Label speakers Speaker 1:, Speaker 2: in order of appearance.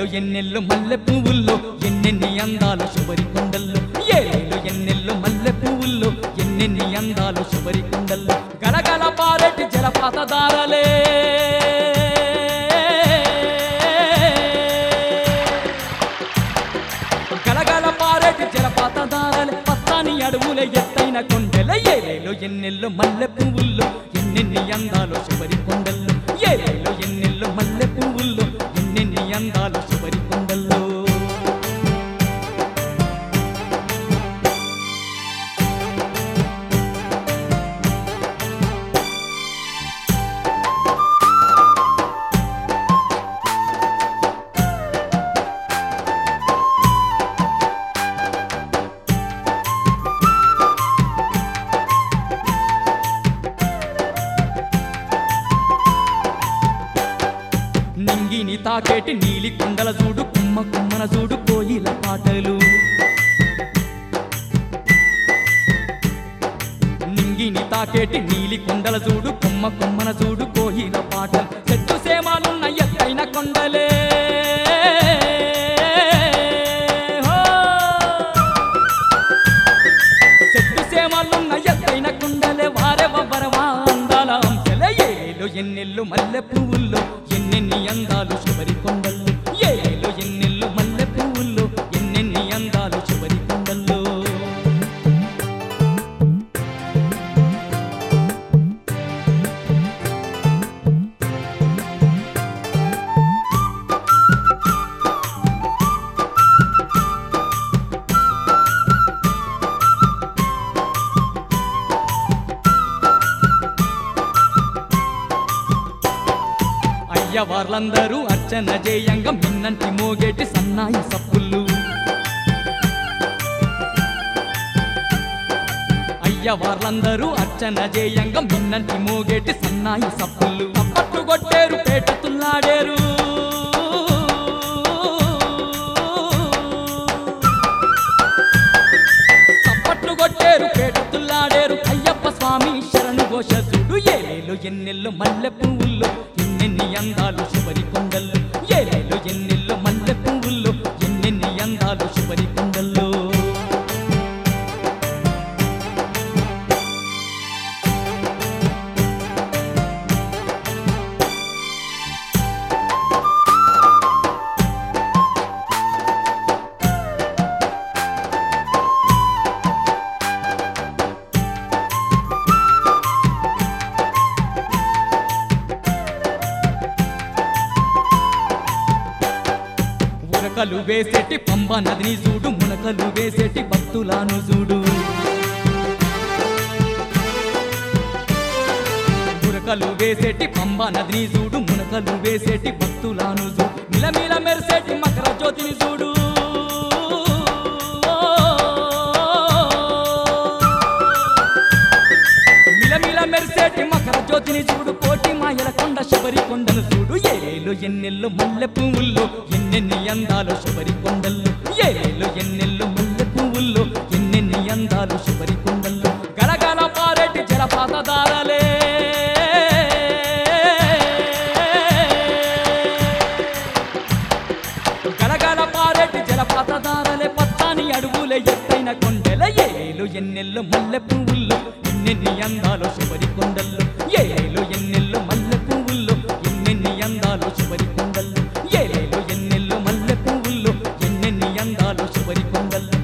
Speaker 1: ఎన్నెల్లు మల్లె పువ్వుల్లో ఎన్నెన్ని అందాలు శుభరి కొండల్లో ఏలేలు ఎన్నెల్లు మల్లె పువ్వుల్లో ఎన్నెన్ని అందాలు శుభరి కొండల్లో గలగల పారెటి జలపాత దారలే గలగల పారెటి జలపాత దారలే పత్తాని అడవుల ఎత్తైన కొండల ఏలేలో ఎన్నెల్లో మల్లె పువ్వుల్లో ఎన్నెన్ని అందాలు శుభరి కొండల్లో ఏలేలో ఎన్నెల్లో మల్లె పువ్వుల్లో ఎన్నెన్ని అందాలు శుభరి కొండల్లో నింగిని తాకేటి నీలి కొండల చూడు కుమ్మ కుమ్మన చూడు కోయిల పాటలు నింగిని తాకేటి నీలి కొండల చూడు కుమ్మ కుమ్మన చూడు కోయిల పాటలు చెట్టు సేమాలున్న ఎత్తైన కొండలే హో! చెట్టు సేమలున్న ఎత్తైన కుండలే వారే వరవా అందాల అంశలే ఏలో ఎన్నెల్లు మల్లె పువ్వుల్లో ఎన్నెన్ని అందాలు శుభరి కొండల్లో ఏలో ఎన్నెల్లు మల్లె పువ్వుల్లో ఎన్నెన్ని అందాలు శుభరి కొండల్లో అయ్యవార్లందరూ అర్చన చేయంగా మిన్నంటి మోగేటి సన్నాయి సప్పుళ్ళు అయ్యవార్లందరూ అర్చన చేయంగా మిన్నంటి మోగేటి సన్నాయి సప్పుళ్ళు తప్పట్లు కొట్టేరు పేట తుల్లాడేరు చప్పట్లు కొట్టేరు పేట తుల్లాడేరు అయ్యప్ప స్వామి శరణు ఘోష చూడు ఏలేలు ఎన్నెల్లు మల్లె పువ్వుల్లో ఎన్నెన్ని అందాలు శుభరి కొండల్లో ఏలేలు ఎన్నెల్లు మల్లె పువ్వుల్లో ఎన్నెన్ని అందాలు శుభరి కొండల్లో ఉరకలు వేసేటి పంబ నదిని చూడు మునకలు వేసేటి భక్తులాను చూడు ఉరకలు వేసేటి పంబ నదిని చూడు మునకలు వేసేటి భక్తులాను చూడు మిలమిల మెరిసేటి మకర జ్యోతిని చూడు మిలమిల మెరిసేటి మకర జ్యోతిని చూడు కోటి మాయల కొండ శబరి కొండను చూడు ఏలేలు ఎన్నెల్లు మల్లె పువ్వుల్లో ఎన్నెన్ని అందాలు శబరి కొండల్లో ఏలేలు ఎన్నెల్లు మల్లె పువ్వుల్లో ఎన్నెన్ని అందాలు శబరి కొండల్లో గలగల పారెటి జలపాత దారలే గలగల పారెటి జలపాత దారలే పచ్చాని అడుగులే ఎత్తైన కొండల ఏలేలు ఎన్నెల్లు మల్లె పువ్వుల్లో ఎన్నెన్ని అందాలు శుభరి కొండల్లో ఏలేలు ఎన్నెల్లు మల్లె పువ్వుల్లో ఎన్నెన్ని అందాలు శుభరి కొండల్లో ఏలేలు ఎన్నెల్లు మల్లె పువ్వుల్లో ఎన్నెన్ని అందాలు శుభరి కొండల్లో